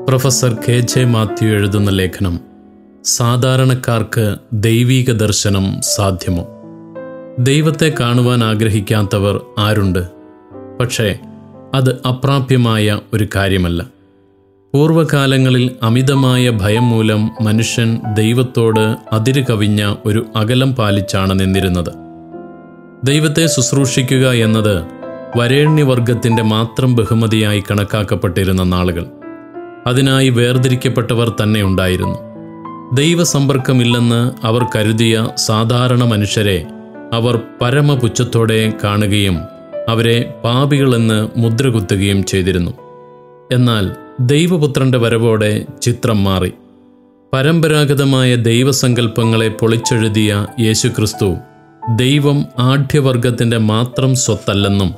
professor K J Mathew എഴുതുന്ന ലേഖനം സാധാരണക്കാർക്ക് ദൈവീക ദർശനം സാധ്യമോ ദൈവത്തെ കാണുവാൻ ആഗ്രഹിക്കാത്തവർ ആരുണ്ട് പക്ഷേ അത് അപ്രാപ്യമായ ഒരു കാര്യമല്ല പൂർവകാലങ്ങളിൽ അമിതമായ ഭയം മൂലം മനുഷ്യൻ ദൈവത്തോട് അതിര് കവിഞ്ഞ ഒരു അകലം പാലിച്ചാണ് നിന്നിരുന്നത് ദൈവത്തെ ശുശ്രൂഷിക്കുക എന്നത് വരേണ്യവർഗത്തിൻ്റെ മാത്രം ബഹുമതിയായി കണക്കാക്കപ്പെട്ടിരുന്ന നാളുകൾ അതിനായി വേർതിരിക്കപ്പെട്ടവർ തന്നെ ഉണ്ടായിരുന്നു ദൈവസമ്പർക്കമില്ലെന്ന് അവർ കരുതിയ സാധാരണ മനുഷ്യരെ അവർ പരമപുച്ഛത്തോടെ കാണുകയും അവരെ പാപികളെന്ന് മുദ്രകുത്തുകയും ചെയ്തിരുന്നു എന്നാൽ ദൈവപുത്രന്റെ വരവോടെ ചിത്രം മാറി പരമ്പരാഗതമായ ദൈവസങ്കല്പങ്ങളെ പൊളിച്ചെഴുതിയ യേശുക്രിസ്തു ദൈവം ആഢ്യവർഗത്തിൻ്റെ മാത്രം സ്വത്തല്ലെന്നും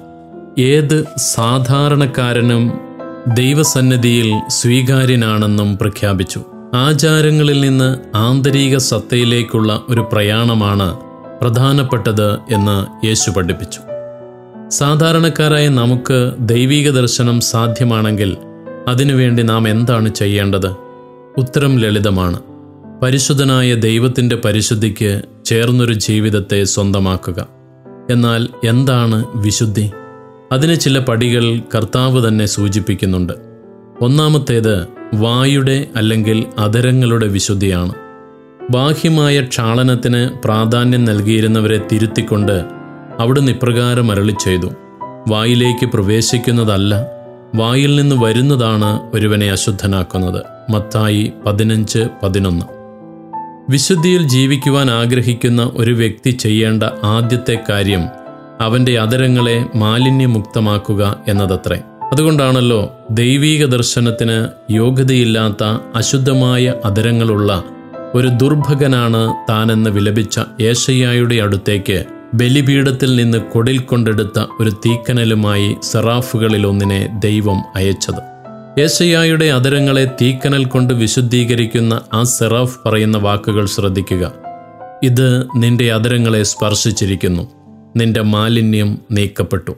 ഏത് സാധാരണക്കാരനും ദൈവസന്നിധിയിൽ സ്വീകാര്യനാണെന്നും പ്രഖ്യാപിച്ചു ആചാരങ്ങളിൽ നിന്ന് ആന്തരിക സത്തയിലേക്കുള്ള ഒരു പ്രയാണമാണ് പ്രധാനപ്പെട്ടത് എന്ന് യേശു പഠിപ്പിച്ചു സാധാരണക്കാരായ നമുക്ക് ദൈവിക ദർശനം സാധ്യമാണെങ്കിൽ അതിനുവേണ്ടി നാം എന്താണ് ചെയ്യേണ്ടത് ഉത്തരം ലളിതമാണ് പരിശുദ്ധനായ ദൈവത്തിൻ്റെ പരിശുദ്ധിക്ക് ചേർന്നൊരു ജീവിതത്തെ സ്വന്തമാക്കുക എന്നാൽ എന്താണ് വിശുദ്ധി അതിന് ചില പടികൾ കർത്താവ് തന്നെ സൂചിപ്പിക്കുന്നുണ്ട് ഒന്നാമത്തേത് വായുടെ അല്ലെങ്കിൽ അധരങ്ങളുടെ വിശുദ്ധിയാണ് ബാഹ്യമായ ക്ഷാളനത്തിന് പ്രാധാന്യം നൽകിയിരുന്നവരെ തിരുത്തിക്കൊണ്ട് അവിടുന്ന് ഇപ്രകാരം അരളി ചെയ്തു വായിലേക്ക് പ്രവേശിക്കുന്നതല്ല വായിൽ നിന്ന് വരുന്നതാണ് ഒരുവനെ അശുദ്ധനാക്കുന്നത് മത്തായി പതിനഞ്ച് പതിനൊന്ന് വിശുദ്ധിയിൽ ജീവിക്കുവാൻ ആഗ്രഹിക്കുന്ന ഒരു വ്യക്തി ചെയ്യേണ്ട ആദ്യത്തെ കാര്യം അവൻ്റെ അതരങ്ങളെ മാലിന്യമുക്തമാക്കുക എന്നതത്രേ അതുകൊണ്ടാണല്ലോ ദൈവീക ദർശനത്തിന് യോഗ്യതയില്ലാത്ത അശുദ്ധമായ അതരങ്ങളുള്ള ഒരു ദുർഭകനാണ് താനെന്ന് വിലപിച്ച ഏഷയ്യായുടെ അടുത്തേക്ക് ബലിപീഠത്തിൽ നിന്ന് കൊടിൽ കൊണ്ടെടുത്ത ഒരു തീക്കനലുമായി സെറാഫുകളിൽ ഒന്നിനെ ദൈവം അയച്ചത് ഏഷയ്യായുടെ അതരങ്ങളെ തീക്കനൽ കൊണ്ട് വിശുദ്ധീകരിക്കുന്ന ആ സെറാഫ് പറയുന്ന വാക്കുകൾ ശ്രദ്ധിക്കുക ഇത് നിന്റെ അതരങ്ങളെ സ്പർശിച്ചിരിക്കുന്നു നിന്റെ മാലിന്യം നീക്കപ്പെട്ടു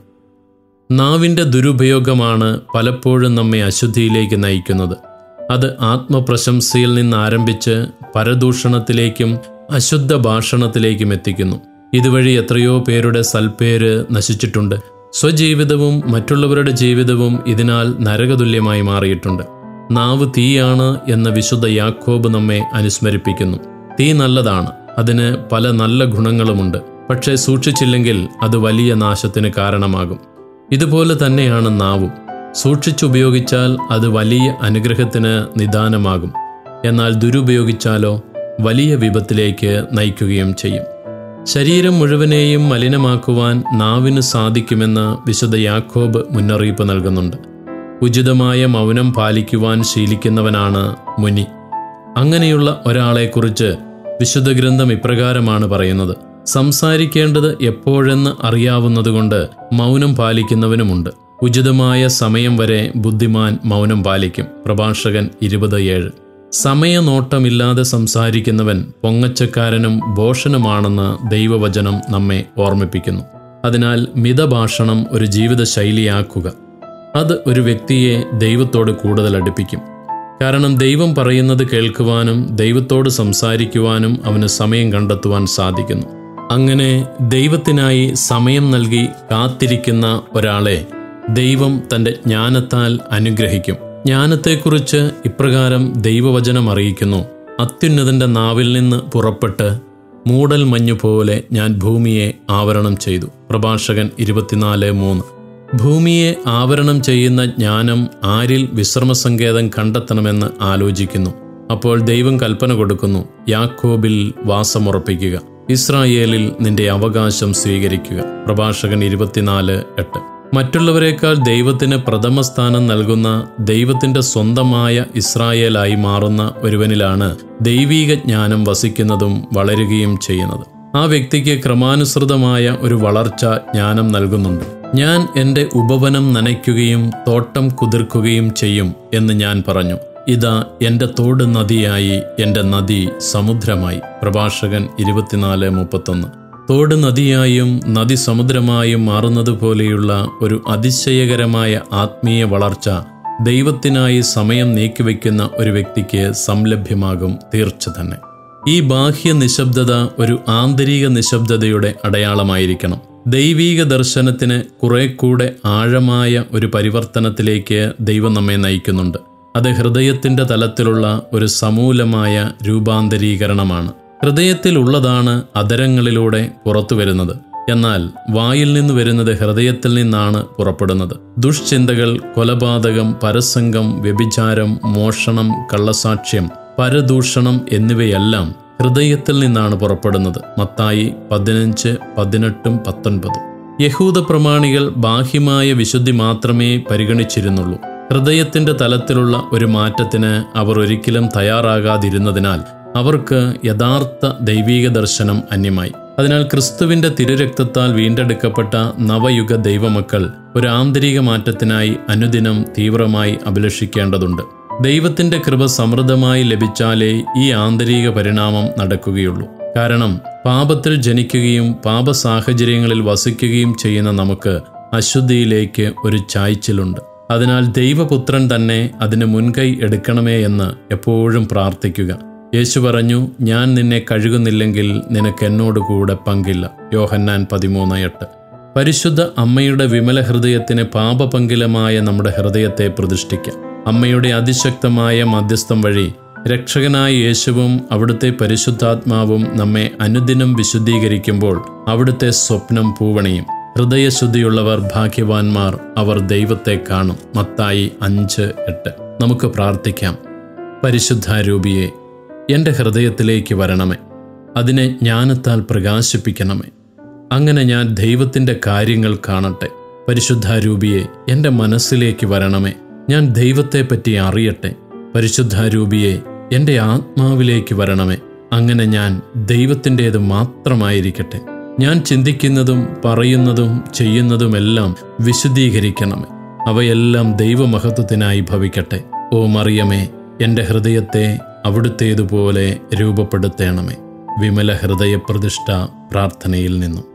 നാവിൻ്റെ ദുരുപയോഗമാണ് പലപ്പോഴും നമ്മെ അശുദ്ധിയിലേക്ക് നയിക്കുന്നത് അത് ആത്മപ്രശംസയിൽ നിന്ന് ആരംഭിച്ച് പരദൂഷണത്തിലേക്കും അശുദ്ധ ഭാഷണത്തിലേക്കും എത്തിക്കുന്നു ഇതുവഴി എത്രയോ പേരുടെ സൽപ്പേര് നശിച്ചിട്ടുണ്ട് സ്വജീവിതവും മറ്റുള്ളവരുടെ ജീവിതവും ഇതിനാൽ നരകതുല്യമായി മാറിയിട്ടുണ്ട് നാവ് തീയാണ് എന്ന വിശുദ്ധ യാക്കോബ് നമ്മെ അനുസ്മരിപ്പിക്കുന്നു തീ നല്ലതാണ് അതിന് പല നല്ല ഗുണങ്ങളുമുണ്ട് പക്ഷേ സൂക്ഷിച്ചില്ലെങ്കിൽ അത് വലിയ നാശത്തിന് കാരണമാകും ഇതുപോലെ തന്നെയാണ് നാവും സൂക്ഷിച്ചുപയോഗിച്ചാൽ അത് വലിയ അനുഗ്രഹത്തിന് നിദാനമാകും എന്നാൽ ദുരുപയോഗിച്ചാലോ വലിയ വിപത്തിലേക്ക് നയിക്കുകയും ചെയ്യും ശരീരം മുഴുവനെയും മലിനമാക്കുവാൻ നാവിന് സാധിക്കുമെന്ന് വിശുദ്ധ യാക്കോബ് മുന്നറിയിപ്പ് നൽകുന്നുണ്ട് ഉചിതമായ മൗനം പാലിക്കുവാൻ ശീലിക്കുന്നവനാണ് മുനി അങ്ങനെയുള്ള ഒരാളെക്കുറിച്ച് വിശുദ്ധ ഗ്രന്ഥം ഇപ്രകാരമാണ് പറയുന്നത് സംസാരിക്കേണ്ടത് എപ്പോഴെന്ന് അറിയാവുന്നതുകൊണ്ട് മൗനം പാലിക്കുന്നവനുമുണ്ട് ഉചിതമായ സമയം വരെ ബുദ്ധിമാൻ മൗനം പാലിക്കും പ്രഭാഷകൻ ഇരുപത് ഏഴ് സമയനോട്ടമില്ലാതെ സംസാരിക്കുന്നവൻ പൊങ്ങച്ചക്കാരനും ഭോഷനുമാണെന്ന് ദൈവവചനം നമ്മെ ഓർമ്മിപ്പിക്കുന്നു അതിനാൽ മിതഭാഷണം ഒരു ജീവിത ശൈലിയാക്കുക അത് ഒരു വ്യക്തിയെ ദൈവത്തോട് കൂടുതൽ അടുപ്പിക്കും കാരണം ദൈവം പറയുന്നത് കേൾക്കുവാനും ദൈവത്തോട് സംസാരിക്കുവാനും അവന് സമയം കണ്ടെത്തുവാൻ സാധിക്കുന്നു അങ്ങനെ ദൈവത്തിനായി സമയം നൽകി കാത്തിരിക്കുന്ന ഒരാളെ ദൈവം തൻ്റെ ജ്ഞാനത്താൽ അനുഗ്രഹിക്കും ജ്ഞാനത്തെക്കുറിച്ച് ഇപ്രകാരം ദൈവവചനം അറിയിക്കുന്നു അത്യുന്നതന്റെ നാവിൽ നിന്ന് പുറപ്പെട്ട് മൂടൽ മഞ്ഞു പോലെ ഞാൻ ഭൂമിയെ ആവരണം ചെയ്തു പ്രഭാഷകൻ ഇരുപത്തിനാല് മൂന്ന് ഭൂമിയെ ആവരണം ചെയ്യുന്ന ജ്ഞാനം ആരിൽ വിശ്രമസങ്കേതം കണ്ടെത്തണമെന്ന് ആലോചിക്കുന്നു അപ്പോൾ ദൈവം കൽപ്പന കൊടുക്കുന്നു യാക്കോബിൽ വാസമുറപ്പിക്കുക ഇസ്രായേലിൽ നിന്റെ അവകാശം സ്വീകരിക്കുക പ്രഭാഷകൻ ഇരുപത്തിനാല് എട്ട് മറ്റുള്ളവരെക്കാൾ ദൈവത്തിന് പ്രഥമ സ്ഥാനം നൽകുന്ന ദൈവത്തിന്റെ സ്വന്തമായ ഇസ്രായേലായി മാറുന്ന ഒരുവനിലാണ് ദൈവീക ജ്ഞാനം വസിക്കുന്നതും വളരുകയും ചെയ്യുന്നത് ആ വ്യക്തിക്ക് ക്രമാനുസൃതമായ ഒരു വളർച്ച ജ്ഞാനം നൽകുന്നുണ്ട് ഞാൻ എൻ്റെ ഉപവനം നനയ്ക്കുകയും തോട്ടം കുതിർക്കുകയും ചെയ്യും എന്ന് ഞാൻ പറഞ്ഞു ഇതാ എൻ്റെ തോട് നദിയായി എൻ്റെ നദി സമുദ്രമായി പ്രഭാഷകൻ ഇരുപത്തിനാല് മുപ്പത്തൊന്ന് തോട് നദിയായും നദി സമുദ്രമായും മാറുന്നത് പോലെയുള്ള ഒരു അതിശയകരമായ ആത്മീയ വളർച്ച ദൈവത്തിനായി സമയം നീക്കിവെക്കുന്ന ഒരു വ്യക്തിക്ക് സംലഭ്യമാകും തീർച്ച തന്നെ ഈ ബാഹ്യ നിശബ്ദത ഒരു ആന്തരിക നിശബ്ദതയുടെ അടയാളമായിരിക്കണം ദൈവീക ദർശനത്തിന് കുറെ കൂടെ ആഴമായ ഒരു പരിവർത്തനത്തിലേക്ക് ദൈവം നമ്മെ നയിക്കുന്നുണ്ട് അത് ഹൃദയത്തിന്റെ തലത്തിലുള്ള ഒരു സമൂലമായ രൂപാന്തരീകരണമാണ് ഹൃദയത്തിലുള്ളതാണ് അതരങ്ങളിലൂടെ പുറത്തു വരുന്നത് എന്നാൽ വായിൽ നിന്ന് വരുന്നത് ഹൃദയത്തിൽ നിന്നാണ് പുറപ്പെടുന്നത് ദുഷ്ചിന്തകൾ കൊലപാതകം പരസംഗം വ്യഭിചാരം മോഷണം കള്ളസാക്ഷ്യം പരദൂഷണം എന്നിവയെല്ലാം ഹൃദയത്തിൽ നിന്നാണ് പുറപ്പെടുന്നത് മത്തായി പതിനഞ്ച് പതിനെട്ടും പത്തൊൻപതും യഹൂദ പ്രമാണികൾ ബാഹ്യമായ വിശുദ്ധി മാത്രമേ പരിഗണിച്ചിരുന്നുള്ളൂ ഹൃദയത്തിന്റെ തലത്തിലുള്ള ഒരു മാറ്റത്തിന് അവർ ഒരിക്കലും തയ്യാറാകാതിരുന്നതിനാൽ അവർക്ക് യഥാർത്ഥ ദൈവീക ദർശനം അന്യമായി അതിനാൽ ക്രിസ്തുവിന്റെ തിരുരക്തത്താൽ വീണ്ടെടുക്കപ്പെട്ട നവയുഗ ദൈവമക്കൾ ഒരു ആന്തരിക മാറ്റത്തിനായി അനുദിനം തീവ്രമായി അഭിലഷിക്കേണ്ടതുണ്ട് ദൈവത്തിന്റെ കൃപ സമൃദ്ധമായി ലഭിച്ചാലേ ഈ ആന്തരിക പരിണാമം നടക്കുകയുള്ളൂ കാരണം പാപത്തിൽ ജനിക്കുകയും പാപ സാഹചര്യങ്ങളിൽ വസിക്കുകയും ചെയ്യുന്ന നമുക്ക് അശുദ്ധിയിലേക്ക് ഒരു ചായ്ച്ചിലുണ്ട് അതിനാൽ ദൈവപുത്രൻ തന്നെ അതിന് മുൻകൈ എടുക്കണമേ എന്ന് എപ്പോഴും പ്രാർത്ഥിക്കുക യേശു പറഞ്ഞു ഞാൻ നിന്നെ കഴുകുന്നില്ലെങ്കിൽ നിനക്ക് എന്നോട് കൂടെ പങ്കില്ല യോഹന്നാൻ പതിമൂന്ന് എട്ട് പരിശുദ്ധ അമ്മയുടെ വിമല ഹൃദയത്തിന് പാപപങ്കിലമായ നമ്മുടെ ഹൃദയത്തെ പ്രതിഷ്ഠിക്കാം അമ്മയുടെ അതിശക്തമായ മധ്യസ്ഥം വഴി രക്ഷകനായ യേശുവും അവിടുത്തെ പരിശുദ്ധാത്മാവും നമ്മെ അനുദിനം വിശുദ്ധീകരിക്കുമ്പോൾ അവിടുത്തെ സ്വപ്നം പൂവണിയും ഹൃദയശുദ്ധിയുള്ളവർ ഭാഗ്യവാന്മാർ അവർ ദൈവത്തെ കാണും മത്തായി അഞ്ച് എട്ട് നമുക്ക് പ്രാർത്ഥിക്കാം പരിശുദ്ധാരൂപിയെ എൻ്റെ ഹൃദയത്തിലേക്ക് വരണമേ അതിനെ ജ്ഞാനത്താൽ പ്രകാശിപ്പിക്കണമേ അങ്ങനെ ഞാൻ ദൈവത്തിൻ്റെ കാര്യങ്ങൾ കാണട്ടെ പരിശുദ്ധാരൂപിയെ എൻ്റെ മനസ്സിലേക്ക് വരണമേ ഞാൻ ദൈവത്തെപ്പറ്റി അറിയട്ടെ പരിശുദ്ധാരൂപിയെ എൻ്റെ ആത്മാവിലേക്ക് വരണമേ അങ്ങനെ ഞാൻ ദൈവത്തിൻ്റേത് മാത്രമായിരിക്കട്ടെ ഞാൻ ചിന്തിക്കുന്നതും പറയുന്നതും ചെയ്യുന്നതുമെല്ലാം വിശുദ്ധീകരിക്കണമേ അവയെല്ലാം ദൈവമഹത്വത്തിനായി ഭവിക്കട്ടെ ഓ മറിയമേ എൻ്റെ ഹൃദയത്തെ അവിടുത്തേതുപോലെ രൂപപ്പെടുത്തേണമേ വിമല ഹൃദയപ്രതിഷ്ഠ പ്രാർത്ഥനയിൽ നിന്നും